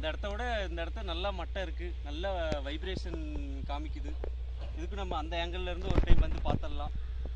இடத்த விட இந்த இடத்த நல்லா மட்டை இருக்குது நல்ல வைப்ரேஷன் காமிக்குது இதுக்கு நம்ம அந்த ஆங்கிள் இருந்து ஒரு டைம் வந்து பார்த்துடலாம்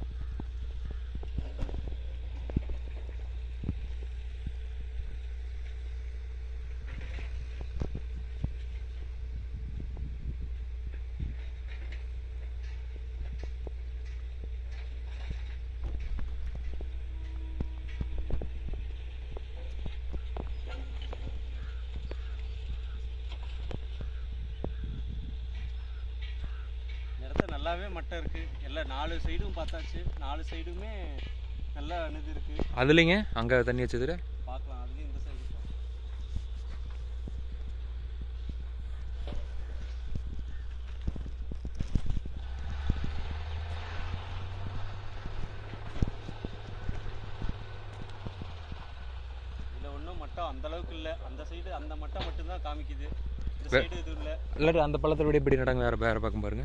இந்த இடத்த நல்லாவே மட்டை இருக்குது எல்லா நாலு சைடும் பார்த்தாச்சு நாலு சைடுமே நல்லா இது இருக்குது அதுலேங்க அங்கே தண்ணி வச்சதுல பார்க்கலாம் அதுலேயும் இந்த சைடு இதில் ஒன்றும் மட்டம் அந்த அளவுக்கு இல்லை அந்த சைடு அந்த மட்டம் மட்டும்தான் காமிக்குது இந்த வே- சைடு எதுவும் இல்லை இல்லாட்டி அந்த பள்ளத்தை விட இப்படி நடங்க வேறு வேறு பக்கம் பாருங்க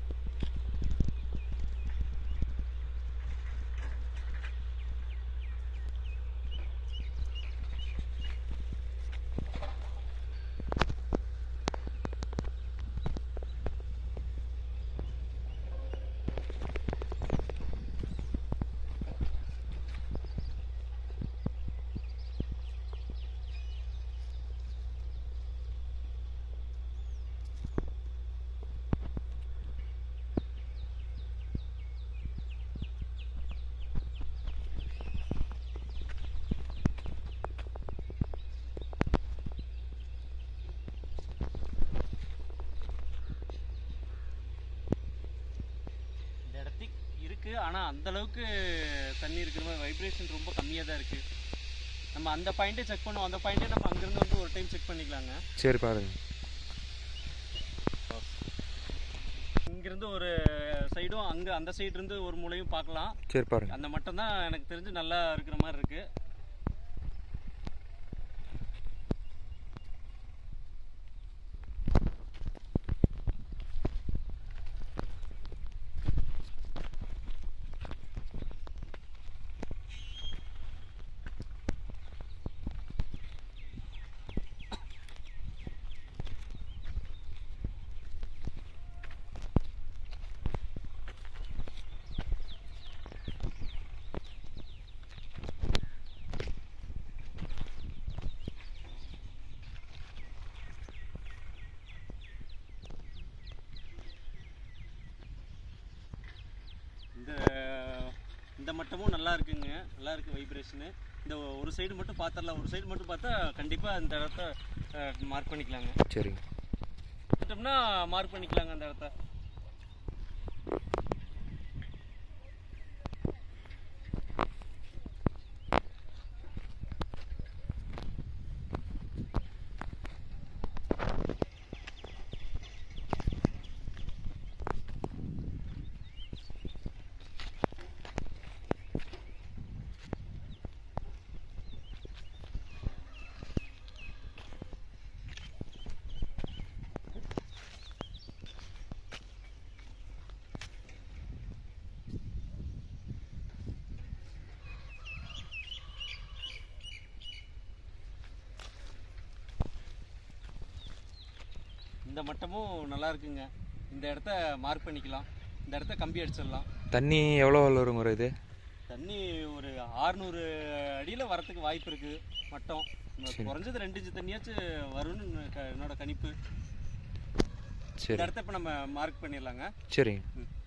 இந்த இடத்துக்கு இருக்கு ஆனா அந்த அளவுக்கு தண்ணி இருக்கிற மாதிரி வைப்ரேஷன் ரொம்ப கம்மியா தான் இருக்கு நம்ம அந்த பாயிண்ட்டே செக் பண்ணுவோம் அந்த பாயிண்ட்டே நம்ம அங்கிருந்து வந்து ஒரு டைம் செக் பண்ணிக்கலாங்க சரி பாருங்க இங்கிருந்து ஒரு சைடும் அங்க அந்த சைடு இருந்து ஒரு மூலையும் பார்க்கலாம் சரி பாருங்க அந்த மட்டும் தான் எனக்கு தெரிஞ்சு நல்லா இருக்கிற மாதிரி இருக்கு இந்த இந்த மட்டமும் நல்லா இருக்குங்க நல்லா இருக்கு வைப்ரேஷனு இந்த ஒரு சைடு மட்டும் பார்த்துடலாம் ஒரு சைடு மட்டும் பார்த்தா கண்டிப்பாக இந்த இடத்த மார்க் பண்ணிக்கலாங்க சரிங்க பார்த்தோம்னா மார்க் பண்ணிக்கலாங்க அந்த இடத்த இந்த மட்டமும் நல்லா இருக்குங்க இந்த இடத்த மார்க் பண்ணிக்கலாம் இந்த இடத்த கம்பி அடிச்சிடலாம் தண்ணி எவ்வளோ வருங்க ஒரு இது தண்ணி ஒரு 600 அடியில் வரத்துக்கு வாய்ப்பு இருக்கு மட்டம் குறைஞ்சது ரெண்டு இன்ச்சு தண்ணியாச்சும் வரும்னு க- என்னோட கணிப்பு இந்த சரி இடத்த இப்போ நம்ம மார்க் பண்ணிடலாங்க சரிங்க ம்